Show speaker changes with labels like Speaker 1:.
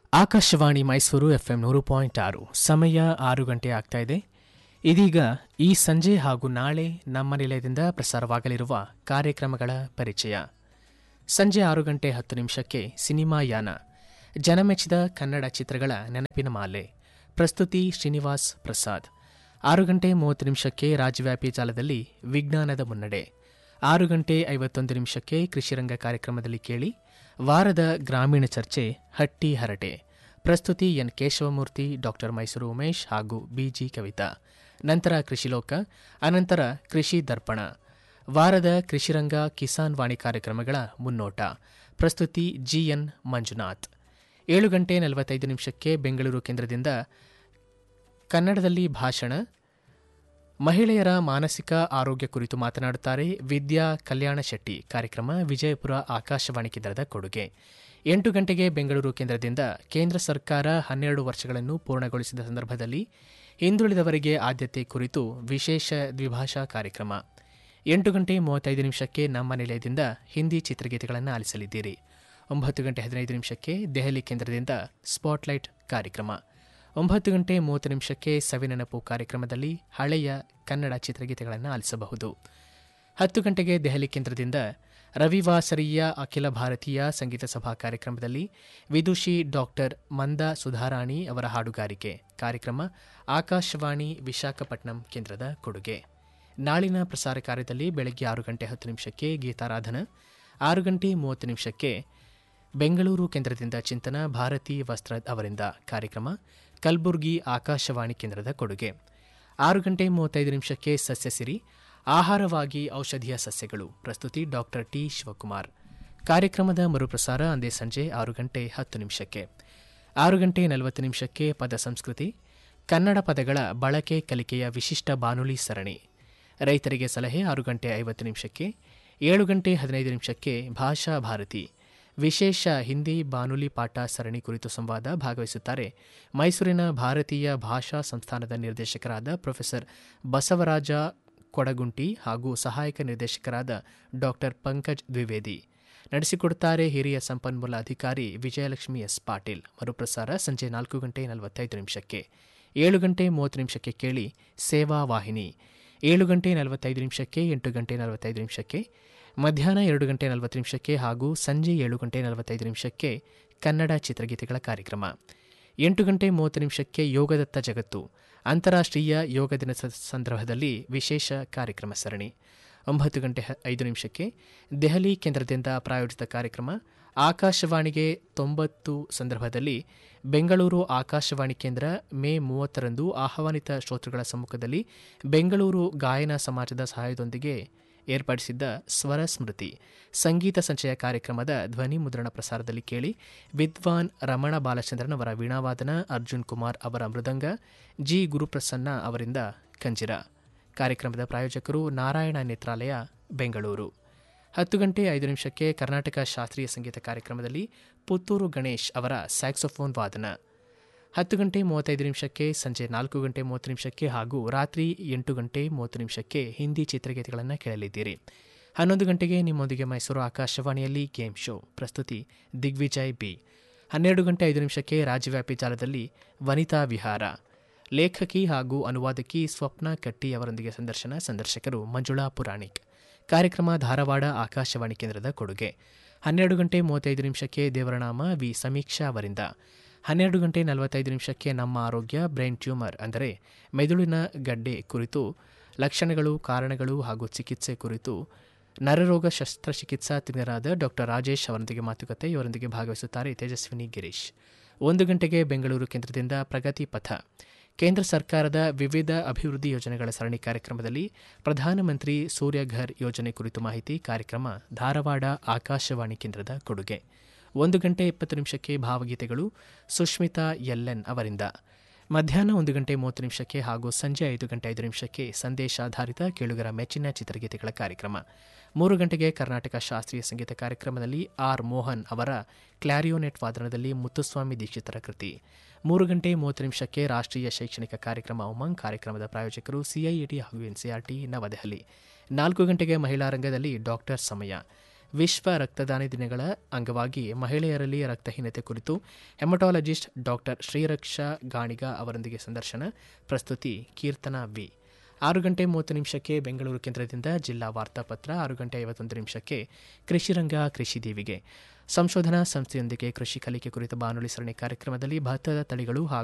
Speaker 1: Akashvani Mysuru FM ನೂರು point ಆರು ಸಮಯ ಆರು ಗಂಟೆ ಆಗ್ತಾ ಇದೆ ಇದೀಗ ಈ ಸಂಜೆ ಹಾಗೂ ನಾಳೆ ನಮ್ಮ ನಿಲಯದಿಂದ ಪ್ರಸಾರವಾಗಲಿರುವ ಕಾರ್ಯಕ್ರಮಗಳ ಪರಿಚಯ ಸಂಜೆ ಆರು ಗಂಟೆ ಹತ್ತು ನಿಮಿಷಕ್ಕೆ ಸಿನಿಮಾ ಯಾನ ಜನಮೆಚ್ಚಿದ ಕನ್ನಡ ಚಿತ್ರಗಳ ನೆನಪಿನ ಮಾಲೆ ಪ್ರಸ್ತುತಿ ಶ್ರೀನಿವಾಸ್ ಪ್ರಸಾದ್ ಆರು ಗಂಟೆ ಮೂವತ್ತು ನಿಮಿಷಕ್ಕೆ ರಾಜ್ಯವ್ಯಾಪಿ ಜಾಲದಲ್ಲಿ ವಿಜ್ಞಾನದ ಮುನ್ನಡೆ ಆರು ಗಂಟೆ ಐವತ್ತೊಂದು ನಿಮಿಷಕ್ಕೆ ಕೃಷಿರಂಗ ಕಾರ್ಯಕ್ರಮದಲ್ಲಿ ಕೇಳಿ ವಾರದ ಗ್ರಾಮೀಣ ಚರ್ಚೆ ಹಟ್ಟಿ ಹರಟೆ ಪ್ರಸ್ತುತಿ ಎನ್ ಕೇಶವಮೂರ್ತಿ ಡಾಕ್ಟರ್ ಮೈಸೂರು ಉಮೇಶ್ ಹಾಗೂ ಬಿಜಿ ಕವಿತಾ ನಂತರ ಕೃಷಿಲೋಕ ಅನಂತರ ಕೃಷಿ ದರ್ಪಣ ವಾರದ ಕೃಷಿರಂಗ ಕಿಸಾನ್ ವಾಣಿ ಕಾರ್ಯಕ್ರಮಗಳ ಮುನ್ನೋಟ ಪ್ರಸ್ತುತಿ ಜಿಎನ್ ಮಂಜುನಾಥ್ ಏಳು ಗಂಟೆ ನಲವತ್ತೈದು ನಿಮಿಷಕ್ಕೆ ಬೆಂಗಳೂರು ಕೇಂದ್ರದಿಂದ ಕನ್ನಡದಲ್ಲಿ ಭಾಷಣ ಮಹಿಳೆಯರ ಮಾನಸಿಕ ಆರೋಗ್ಯ ಕುರಿತು ಮಾತನಾಡುತ್ತಾರೆ ವಿದ್ಯಾ ಕಲ್ಯಾಣ ಶೆಟ್ಟಿ ಕಾರ್ಯಕ್ರಮ ವಿಜಯಪುರ ಆಕಾಶವಾಣಿ ಕೇಂದ್ರದ ಕೊಡುಗೆ ಎಂಟು ಗಂಟೆಗೆ ಬೆಂಗಳೂರು ಕೇಂದ್ರದಿಂದ ಕೇಂದ್ರ ಸರ್ಕಾರ ಹನ್ನೆರಡು ವರ್ಷಗಳನ್ನು ಪೂರ್ಣಗೊಳಿಸಿದ ಸಂದರ್ಭದಲ್ಲಿ ಹಿಂದುಳಿದವರಿಗೆ ಆದ್ಯತೆ ಕುರಿತು ವಿಶೇಷ ದ್ವಿಭಾಷಾ ಕಾರ್ಯಕ್ರಮ ಎಂಟು ಗಂಟೆ ಮೂವತ್ತೈದು ನಿಮಿಷಕ್ಕೆ ನಮ್ಮ ನಿಲಯದಿಂದ ಹಿಂದಿ ಚಿತ್ರಗೀತೆಗಳನ್ನು ಆಲಿಸಲಿದ್ದೀರಿ ಒಂಬತ್ತು ಗಂಟೆ ಹದಿನೈದು ನಿಮಿಷಕ್ಕೆ ದೆಹಲಿ ಕೇಂದ್ರದಿಂದ ಸ್ಪಾಟ್ಲೈಟ್ ಕಾರ್ಯಕ್ರಮ ಒಂಬತ್ತು ಗಂಟೆ ಮೂವತ್ತು ನಿಮಿಷಕ್ಕೆ ಸವಿನೆನಪು ಕಾರ್ಯಕ್ರಮದಲ್ಲಿ ಹಳೆಯ ಕನ್ನಡ ಚಿತ್ರಗೀತೆಗಳನ್ನು ಆಲಿಸಬಹುದು ಹತ್ತು ಗಂಟೆಗೆ ದೆಹಲಿ ಕೇಂದ್ರದಿಂದ ರವಿವಾಸರಿಯ ಅಖಿಲ ಭಾರತೀಯ ಸಂಗೀತ ಸಭಾ ಕಾರ್ಯಕ್ರಮದಲ್ಲಿ ವಿದುಷಿ ಡಾಕ್ಟರ್ ಮಂದಾ ಸುಧಾರಾಣಿ ಅವರ ಹಾಡುಗಾರಿಕೆ ಕಾರ್ಯಕ್ರಮ ಆಕಾಶವಾಣಿ ವಿಶಾಖಪಟ್ನಂ ಕೇಂದ್ರದ ಕೊಡುಗೆ ನಾಳಿನ ಪ್ರಸಾರ ಕಾರ್ಯದಲ್ಲಿ ಬೆಳಗ್ಗೆ ಆರು ಗಂಟೆ ಹತ್ತು ನಿಮಿಷಕ್ಕೆ ಗೀತಾರಾಧನ ಆರು ಗಂಟೆ ಮೂವತ್ತು ನಿಮಿಷಕ್ಕೆ ಬೆಂಗಳೂರು ಕೇಂದ್ರದಿಂದ ಚಿಂತನ ಭಾರತಿ ವಸ್ತ್ರದ್ ಅವರಿಂದ ಕಾರ್ಯಕ್ರಮ ಕಲಬುರ್ಗಿ ಆಕಾಶವಾಣಿ ಕೇಂದ್ರದ ಕೊಡುಗೆ ಆರು ಗಂಟೆ ಮೂವತ್ತೈದು ನಿಮಿಷಕ್ಕೆ ಸಸ್ಯಸಿರಿ ಆಹಾರವಾಗಿ ಔಷಧೀಯ ಸಸ್ಯಗಳು ಪ್ರಸ್ತುತಿ ಡಾಕ್ಟರ್ ಟಿ ಶಿವಕುಮಾರ್ ಕಾರ್ಯಕ್ರಮದ ಮರುಪ್ರಸಾರ ಅಂದೇ ಸಂಜೆ ಆರು ಗಂಟೆ ಹತ್ತು ನಿಮಿಷಕ್ಕೆ ಆರು ಗಂಟೆ ನಲವತ್ತು ನಿಮಿಷಕ್ಕೆ ಪದ ಸಂಸ್ಕೃತಿ ಕನ್ನಡ ಪದಗಳ ಬಳಕೆ ಕಲಿಕೆಯ ವಿಶಿಷ್ಟ ಬಾನುಲಿ ಸರಣಿ ರೈತರಿಗೆ ಸಲಹೆ ಆರು ಗಂಟೆ ಐವತ್ತು ನಿಮಿಷಕ್ಕೆ ಏಳು ಗಂಟೆ ಹದಿನೈದು ನಿಮಿಷಕ್ಕೆ ಭಾಷಾ ಭಾರತಿ ವಿಶೇಷ ಹಿಂದಿ ಬಾನುಲಿ ಪಾಠ ಸರಣಿ ಕುರಿತು ಸಂವಾದ ಭಾಗವಹಿಸುತ್ತಾರೆ ಮೈಸೂರಿನ ಭಾರತೀಯ ಭಾಷಾ ಸಂಸ್ಥಾನದ ನಿರ್ದೇಶಕರಾದ ಪ್ರೊಫೆಸರ್ ಬಸವರಾಜ ಕೊಡಗುಂಟಿ ಹಾಗೂ ಸಹಾಯಕ ನಿರ್ದೇಶಕರಾದ ಡಾಕ್ಟರ್ ಪಂಕಜ್ ದ್ವಿವೇದಿ ನಡೆಸಿಕೊಡುತ್ತಾರೆ ಹಿರಿಯ ಸಂಪನ್ಮೂಲ ಅಧಿಕಾರಿ ವಿಜಯಲಕ್ಷ್ಮಿ ಎಸ್ ಪಾಟೀಲ್ ಮರುಪ್ರಸಾರ ಸಂಜೆ ನಾಲ್ಕು ಗಂಟೆ ನಲವತ್ತೈದು ನಿಮಿಷಕ್ಕೆ ಏಳು ಗಂಟೆ ಮೂವತ್ತು ನಿಮಿಷಕ್ಕೆ ಕೇಳಿ ಸೇವಾ ವಾಹಿನಿ ಏಳು ಗಂಟೆ ನಲವತ್ತೈದು ನಿಮಿಷಕ್ಕೆ ಎಂಟು ಗಂಟೆ ನಲವತ್ತೈದು ನಿಮಿಷಕ್ಕೆ ಮಧ್ಯಾಹ್ನ ಎರಡು ಗಂಟೆ ನಲವತ್ತು ನಿಮಿಷಕ್ಕೆ ಹಾಗೂ ಸಂಜೆ ಏಳು ಗಂಟೆ ನಲವತ್ತೈದು ನಿಮಿಷಕ್ಕೆ ಕನ್ನಡ ಚಿತ್ರಗೀತೆಗಳ ಕಾರ್ಯಕ್ರಮ ಎಂಟು ಗಂಟೆ ಮೂವತ್ತು ನಿಮಿಷಕ್ಕೆ ಯೋಗದತ್ತ ಜಗತ್ತು ಅಂತಾರಾಷ್ಟ್ರೀಯ ಯೋಗ ದಿನ ಸಂದರ್ಭದಲ್ಲಿ ವಿಶೇಷ ಕಾರ್ಯಕ್ರಮ ಸರಣಿ ಒಂಬತ್ತು ಗಂಟೆ ಐದು ನಿಮಿಷಕ್ಕೆ ದೆಹಲಿ ಕೇಂದ್ರದಿಂದ ಪ್ರಾಯೋಜಿತ ಕಾರ್ಯಕ್ರಮ ಆಕಾಶವಾಣಿಗೆ ತೊಂಬತ್ತು ಸಂದರ್ಭದಲ್ಲಿ ಬೆಂಗಳೂರು ಆಕಾಶವಾಣಿ ಕೇಂದ್ರ ಮೇ ಮೂವತ್ತರಂದು ಆಹ್ವಾನಿತ ಶ್ರೋತೃಗಳ ಸಮ್ಮುಖದಲ್ಲಿ ಬೆಂಗಳೂರು ಗಾಯನ ಸಮಾಜದ ಸಹಾಯದೊಂದಿಗೆ ಏರ್ಪಡಿಸಿದ್ದ ಸ್ವರ ಸ್ಮೃತಿ ಸಂಗೀತ ಸಂಚಯ ಕಾರ್ಯಕ್ರಮದ ಧ್ವನಿ ಮುದ್ರಣ ಪ್ರಸಾರದಲ್ಲಿ ಕೇಳಿ ವಿದ್ವಾನ್ ರಮಣ ಬಾಲಚಂದ್ರನ್ ಅವರ ವೀಣಾವಾದನ ಅರ್ಜುನ್ ಕುಮಾರ್ ಅವರ ಮೃದಂಗ ಜಿ ಗುರುಪ್ರಸನ್ನ ಅವರಿಂದ ಕಂಜಿರ ಕಾರ್ಯಕ್ರಮದ ಪ್ರಾಯೋಜಕರು ನಾರಾಯಣ ನೇತ್ರಾಲಯ ಬೆಂಗಳೂರು ಹತ್ತು ಗಂಟೆ ಐದು ನಿಮಿಷಕ್ಕೆ ಕರ್ನಾಟಕ ಶಾಸ್ತ್ರೀಯ ಸಂಗೀತ ಕಾರ್ಯಕ್ರಮದಲ್ಲಿ ಪುತ್ತೂರು ಗಣೇಶ್ ಅವರ ಸ್ಯಾಕ್ಸೋಫೋನ್ ವಾದನ ಹತ್ತು ಗಂಟೆ ಮೂವತ್ತೈದು ನಿಮಿಷಕ್ಕೆ ಸಂಜೆ ನಾಲ್ಕು ಗಂಟೆ ಮೂವತ್ತು ನಿಮಿಷಕ್ಕೆ ಹಾಗೂ ರಾತ್ರಿ ಎಂಟು ಗಂಟೆ ಮೂವತ್ತು ನಿಮಿಷಕ್ಕೆ ಹಿಂದಿ ಚಿತ್ರಗೀತೆಗಳನ್ನು ಕೇಳಲಿದ್ದೀರಿ ಹನ್ನೊಂದು ಗಂಟೆಗೆ ನಿಮ್ಮೊಂದಿಗೆ ಮೈಸೂರು ಆಕಾಶವಾಣಿಯಲ್ಲಿ ಗೇಮ್ ಶೋ ಪ್ರಸ್ತುತಿ ದಿಗ್ವಿಜಯ್ ಬಿ ಹನ್ನೆರಡು ಗಂಟೆ ಐದು ನಿಮಿಷಕ್ಕೆ ರಾಜ್ಯವ್ಯಾಪಿ ಜಾಲದಲ್ಲಿ ವನಿತಾ ವಿಹಾರ ಲೇಖಕಿ ಹಾಗೂ ಅನುವಾದಕಿ ಸ್ವಪ್ನ ಕಟ್ಟಿ ಅವರೊಂದಿಗೆ ಸಂದರ್ಶನ ಸಂದರ್ಶಕರು ಮಂಜುಳಾ ಪುರಾಣಿಕ್ ಕಾರ್ಯಕ್ರಮ ಧಾರವಾಡ ಆಕಾಶವಾಣಿ ಕೇಂದ್ರದ ಕೊಡುಗೆ ಹನ್ನೆರಡು ಗಂಟೆ ಮೂವತ್ತೈದು ನಿಮಿಷಕ್ಕೆ ದೇವರನಾಮ ವಿ ಸಮೀಕ್ಷಾ ಅವರಿಂದ ಹನ್ನೆರಡು ಗಂಟೆ ನಲವತ್ತೈದು ನಿಮಿಷಕ್ಕೆ ನಮ್ಮ ಆರೋಗ್ಯ ಬ್ರೈನ್ ಟ್ಯೂಮರ್ ಅಂದರೆ ಮೆದುಳಿನ ಗಡ್ಡೆ ಕುರಿತು ಲಕ್ಷಣಗಳು ಕಾರಣಗಳು ಹಾಗೂ ಚಿಕಿತ್ಸೆ ಕುರಿತು ನರರೋಗ ಶಸ್ತ್ರಚಿಕಿತ್ಸಾ ತಜ್ಞರಾದ ಡಾಕ್ಟರ್ ರಾಜೇಶ್ ಅವರೊಂದಿಗೆ ಮಾತುಕತೆ ಇವರೊಂದಿಗೆ ಭಾಗವಹಿಸುತ್ತಾರೆ ತೇಜಸ್ವಿನಿ ಗಿರೀಶ್ ಒಂದು ಗಂಟೆಗೆ ಬೆಂಗಳೂರು ಕೇಂದ್ರದಿಂದ ಪ್ರಗತಿ ಪಥ ಕೇಂದ್ರ ಸರ್ಕಾರದ ವಿವಿಧ ಅಭಿವೃದ್ಧಿ ಯೋಜನೆಗಳ ಸರಣಿ ಕಾರ್ಯಕ್ರಮದಲ್ಲಿ ಪ್ರಧಾನಮಂತ್ರಿ ಸೂರ್ಯಘರ್ ಯೋಜನೆ ಕುರಿತು ಮಾಹಿತಿ ಕಾರ್ಯಕ್ರಮ ಧಾರವಾಡ ಆಕಾಶವಾಣಿ ಕೇಂದ್ರದ ಕೊಡುಗೆ ಒಂದು ಗಂಟೆ ಇಪ್ಪತ್ತು ನಿಮಿಷಕ್ಕೆ ಭಾವಗೀತೆಗಳು ಸುಷ್ಮಿತಾ ಎಲ್ಎನ್ ಅವರಿಂದ ಮಧ್ಯಾಹ್ನ ಒಂದು ಗಂಟೆ ಮೂವತ್ತು ನಿಮಿಷಕ್ಕೆ ಹಾಗೂ ಸಂಜೆ ಐದು ಗಂಟೆ ಐದು ನಿಮಿಷಕ್ಕೆ ಸಂದೇಶಾಧಾರಿತ ಕೇಳುಗರ ಮೆಚ್ಚಿನ ಚಿತ್ರಗೀತೆಗಳ ಕಾರ್ಯಕ್ರಮ ಮೂರು ಗಂಟೆಗೆ ಕರ್ನಾಟಕ ಶಾಸ್ತ್ರೀಯ ಸಂಗೀತ ಕಾರ್ಯಕ್ರಮದಲ್ಲಿ ಆರ್ ಮೋಹನ್ ಅವರ ಕ್ಲಾರಿಯೋನೆಟ್ ವಾದನದಲ್ಲಿ ಮುತ್ತುಸ್ವಾಮಿ ದೀಕ್ಷಿತರ ಕೃತಿ ಮೂರು ಗಂಟೆ ಮೂವತ್ತು ನಿಮಿಷಕ್ಕೆ ರಾಷ್ಟ್ರೀಯ ಶೈಕ್ಷಣಿಕ ಕಾರ್ಯಕ್ರಮ ಉಮಂಗ್ ಕಾರ್ಯಕ್ರಮದ ಪ್ರಾಯೋಜಕರು ಸಿಐಇಟಿ ಹಾಗೂ ಎನ್ಸಿಆರ್ಟಿ ನವದೆಹಲಿ ನಾಲ್ಕು ಗಂಟೆಗೆ ಮಹಿಳಾ ರಂಗದಲ್ಲಿ ಡಾಕ್ಟರ್ ಸಮಯ ವಿಶ್ವ ರಕ್ತದಾನ ದಿನಗಳ ಅಂಗವಾಗಿ ಮಹಿಳೆಯರಲ್ಲಿ ರಕ್ತಹೀನತೆ ಕುರಿತು ಹೆಮಟಾಲಜಿಸ್ಟ್ ಡಾಕ್ಟರ್ ಶ್ರೀರಕ್ಷಾ ಗಾಣಿಗ ಅವರೊಂದಿಗೆ ಸಂದರ್ಶನ ಪ್ರಸ್ತುತಿ ಕೀರ್ತನಾ ವಿ ಆರು ಗಂಟೆ ಮೂವತ್ತು ನಿಮಿಷಕ್ಕೆ ಬೆಂಗಳೂರು ಕೇಂದ್ರದಿಂದ ಜಿಲ್ಲಾ ವಾರ್ತಾಪತ್ರ ಆರು ಗಂಟೆ ಐವತ್ತೊಂದು ನಿಮಿಷಕ್ಕೆ ಕೃಷಿರಂಗ ಕೃಷಿ ದೀವಿಗೆ ಸಂಶೋಧನಾ ಸಂಸ್ಥೆಯೊಂದಿಗೆ ಕೃಷಿ ಕಲಿಕೆ ಕುರಿತ ಬಾನುಲಿ ಸರಣಿ ಕಾರ್ಯಕ್ರಮದಲ್ಲಿ ಭತ್ತದ ತಳಿಗಳು ಹಾಗೂ